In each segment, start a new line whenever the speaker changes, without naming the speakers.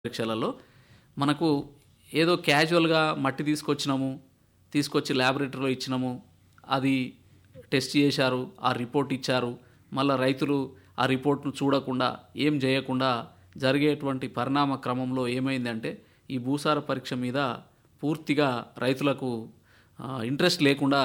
పరీక్షలలో మనకు ఏదో క్యాజువల్గా మట్టి తీసుకొచ్చినాము తీసుకొచ్చి ల్యాబొరేటరీలో ఇచ్చినాము అది టెస్ట్ చేశారు ఆ రిపోర్ట్ ఇచ్చారు మళ్ళీ రైతులు ఆ రిపోర్ట్ను చూడకుండా ఏం చేయకుండా జరిగేటువంటి పరిణామ క్రమంలో ఏమైందంటే ఈ భూసార పరీక్ష మీద పూర్తిగా రైతులకు ఆ, ఇంట్రెస్ట్ లేకుండా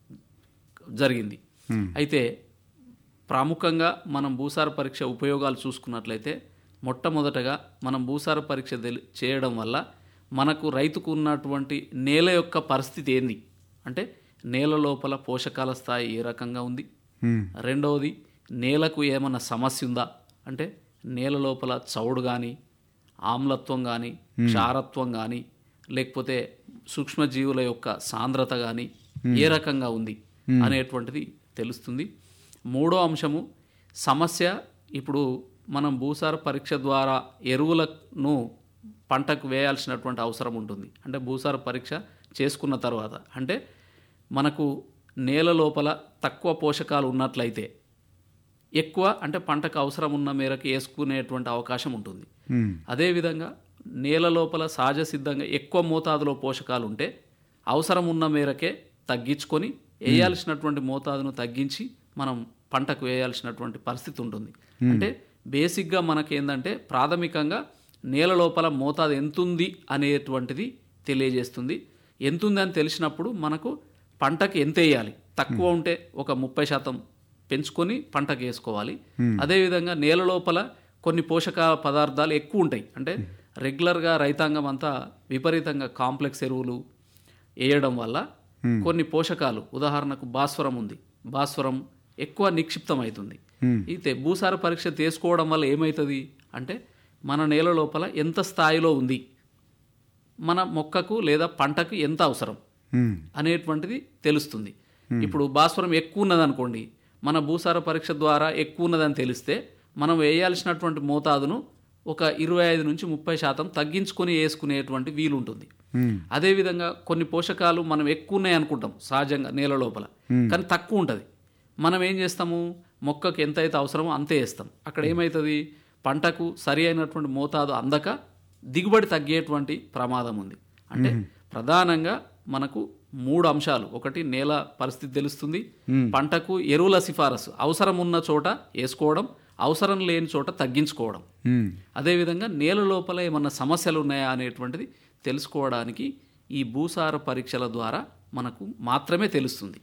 జరిగింది అయితే ప్రాముఖ్యంగా మనం భూసార పరీక్ష ఉపయోగాలు చూసుకున్నట్లయితే మొట్టమొదటగా మనం భూసార పరీక్ష తెలి- చేయడం వల్ల మనకు రైతుకు ఉన్నటువంటి నేల యొక్క పరిస్థితి ఏంది అంటే నేల లోపల పోషకాల స్థాయి ఏ రకంగా ఉంది రెండవది నేలకు ఏమన్నా సమస్య ఉందా అంటే నేల లోపల చౌడు కానీ ఆమ్లత్వం కానీ క్షారత్వం కానీ లేకపోతే సూక్ష్మజీవుల యొక్క సాంద్రత కానీ ఏ రకంగా ఉంది అనేటువంటిది తెలుస్తుంది మూడో అంశము సమస్య ఇప్పుడు మనం భూసార పరీక్ష ద్వారా ఎరువులను పంటకు వేయాల్సినటువంటి అవసరం ఉంటుంది అంటే భూసార పరీక్ష చేసుకున్న తర్వాత అంటే మనకు నేల లోపల తక్కువ పోషకాలు ఉన్నట్లయితే ఎక్కువ అంటే పంటకు అవసరం ఉన్న మేరకు వేసుకునేటువంటి అవకాశం ఉంటుంది అదేవిధంగా నేల లోపల సహజ సిద్ధంగా ఎక్కువ మోతాదులో పోషకాలు ఉంటే అవసరం ఉన్న మేరకే తగ్గించుకొని వేయాల్సినటువంటి మోతాదును తగ్గించి మనం పంటకు వేయాల్సినటువంటి పరిస్థితి ఉంటుంది అంటే బేసిక్గా మనకి ఏంటంటే ప్రాథమికంగా నేల లోపల మోతాదు ఎంతుంది అనేటువంటిది తెలియజేస్తుంది ఎంతుంది అని తెలిసినప్పుడు మనకు పంటకి ఎంత వేయాలి తక్కువ ఉంటే ఒక ముప్పై శాతం పెంచుకొని పంటకు వేసుకోవాలి అదేవిధంగా నేల లోపల కొన్ని పోషక పదార్థాలు ఎక్కువ ఉంటాయి అంటే రెగ్యులర్గా రైతాంగం అంతా విపరీతంగా కాంప్లెక్స్ ఎరువులు వేయడం వల్ల కొన్ని పోషకాలు ఉదాహరణకు భాస్వరం ఉంది భాస్వరం ఎక్కువ నిక్షిప్తం అవుతుంది అయితే భూసార పరీక్ష చేసుకోవడం వల్ల ఏమవుతుంది అంటే మన నేల లోపల ఎంత స్థాయిలో ఉంది మన మొక్కకు లేదా పంటకు ఎంత అవసరం అనేటువంటిది తెలుస్తుంది ఇప్పుడు భాస్వరం ఎక్కువ ఉన్నదనుకోండి మన భూసార పరీక్ష ద్వారా ఎక్కువ ఉన్నదని తెలిస్తే మనం వేయాల్సినటువంటి మోతాదును ఒక ఇరవై ఐదు నుంచి ముప్పై శాతం తగ్గించుకొని వేసుకునేటువంటి వీలుంటుంది అదేవిధంగా కొన్ని పోషకాలు మనం ఎక్కువ ఉన్నాయి అనుకుంటాం సహజంగా నేల లోపల కానీ తక్కువ ఉంటుంది మనం ఏం చేస్తాము మొక్కకు ఎంత అయితే అవసరమో అంతే వేస్తాం అక్కడ ఏమవుతుంది పంటకు సరి అయినటువంటి మోతాదు అందక దిగుబడి తగ్గేటువంటి ప్రమాదం ఉంది అంటే ప్రధానంగా మనకు మూడు అంశాలు ఒకటి నేల పరిస్థితి తెలుస్తుంది పంటకు ఎరువుల సిఫారసు అవసరం ఉన్న చోట వేసుకోవడం అవసరం లేని చోట తగ్గించుకోవడం అదేవిధంగా నేల లోపల ఏమన్నా సమస్యలు ఉన్నాయా అనేటువంటిది తెలుసుకోవడానికి ఈ భూసార పరీక్షల ద్వారా మనకు మాత్రమే తెలుస్తుంది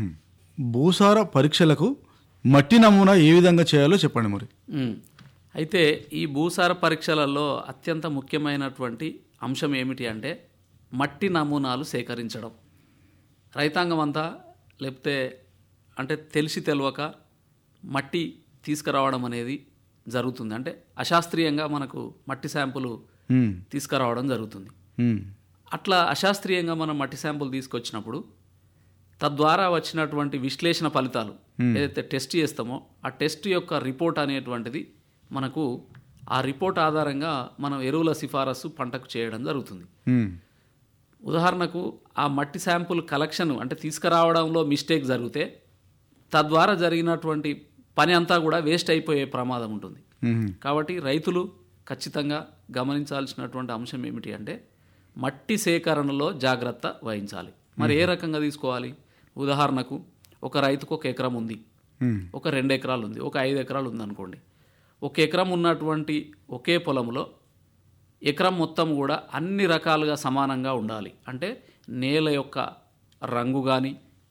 భూసార పరీక్షలకు మట్టి నమూనా ఏ విధంగా చేయాలో చెప్పండి మరి
ఉమ్. అయితే ఈ భూసార పరీక్షలలో అత్యంత ముఖ్యమైనటువంటి అంశం ఏమిటి అంటే మట్టి నమూనాలు సేకరించడం రైతాంగం అంతా లేకపోతే అంటే తెలిసి తెలియక మట్టి తీసుకురావడం అనేది జరుగుతుంది అంటే అశాస్త్రీయంగా మనకు మట్టి శాంపుల్
ఉమ్,
తీసుకురావడం జరుగుతుంది
ఉమ్,
అట్లా అశాస్త్రీయంగా మనం మట్టి శాంపుల్ తీసుకొచ్చినప్పుడు తద్వారా వచ్చినటువంటి విశ్లేషణ ఫలితాలు ఏదైతే టెస్ట్ చేస్తామో ఆ టెస్ట్ యొక్క రిపోర్ట్ అనేటువంటిది మనకు ఆ రిపోర్ట్ ఆధారంగా మనం ఎరువుల సిఫారసు పంటకు చేయడం జరుగుతుంది
ఉమ్,
ఉదాహరణకు ఆ మట్టి శాంపుల్ కలెక్షన్ అంటే తీసుకురావడంలో మిస్టేక్ జరిగితే తద్వారా జరిగినటువంటి పని అంతా కూడా వేస్ట్ అయిపోయే ప్రమాదం ఉంటుంది
ఉమ్,
కాబట్టి రైతులు ఖచ్చితంగా గమనించాల్సినటువంటి అంశం ఏమిటి అంటే మట్టి సేకరణలో జాగ్రత్త వహించాలి మరి ఏ రకంగా తీసుకోవాలి ఉదాహరణకు ఒక రైతుకు ఒక ఎకరం ఉంది
ఉమ్,
ఒక రెండు ఎకరాలు ఉంది ఒక ఐదు ఎకరాలు ఉంది అనుకోండి ఒక ఎకరం ఉన్నటువంటి ఒకే పొలంలో ఎకరం మొత్తం కూడా అన్ని రకాలుగా సమానంగా ఉండాలి అంటే నేల యొక్క రంగు కానీ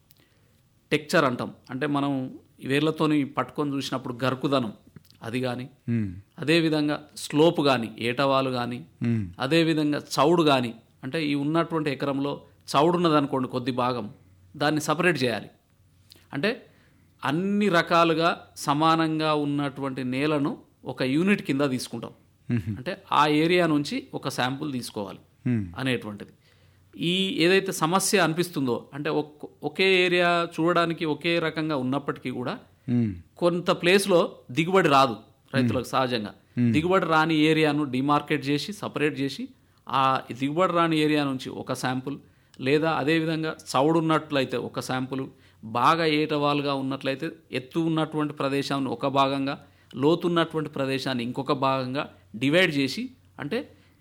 టెక్చర్ అంటాం అంటే మనం వేర్లతోని పట్టుకొని చూసినప్పుడు గరుకుదనం అది కానీ
ఉమ్,
అదేవిధంగా స్లోప్ కానీ ఏటవాలు కానీ
ఉమ్,
అదేవిధంగా చౌడు కానీ అంటే ఈ ఉన్నటువంటి ఎకరంలో చౌడు ఉన్నదనుకోండి కొద్ది భాగం దాన్ని సపరేట్ చేయాలి అంటే అన్ని రకాలుగా సమానంగా ఉన్నటువంటి నేలను ఒక యూనిట్ కింద తీసుకుంటాం అంటే ఆ ఏరియా నుంచి ఒక శాంపుల్ తీసుకోవాలి
ఉమ్,
అనేటువంటిది ఈ ఏదైతే సమస్య అనిపిస్తుందో అంటే ఒక్- ఒకే ఏరియా చూడడానికి ఒకే రకంగా ఉన్నప్పటికీ కూడా
ఉమ్,
కొంత ప్లేస్లో దిగుబడి రాదు రైతులకు సహజంగా దిగుబడి రాని ఏరియాను డిమార్కెట్ చేసి సపరేట్ చేసి ఆ దిగుబడి రాని ఏరియా నుంచి ఒక శాంపుల్ లేదా అదేవిధంగా చౌడు ఉన్నట్లయితే ఒక శాంపుల్ బాగా ఏటవాలుగా ఉన్నట్లయితే ఎత్తు ఉన్నటువంటి ప్రదేశాన్ని ఒక భాగంగా లోతున్నటువంటి ప్రదేశాన్ని ఇంకొక భాగంగా డివైడ్ చేసి అంటే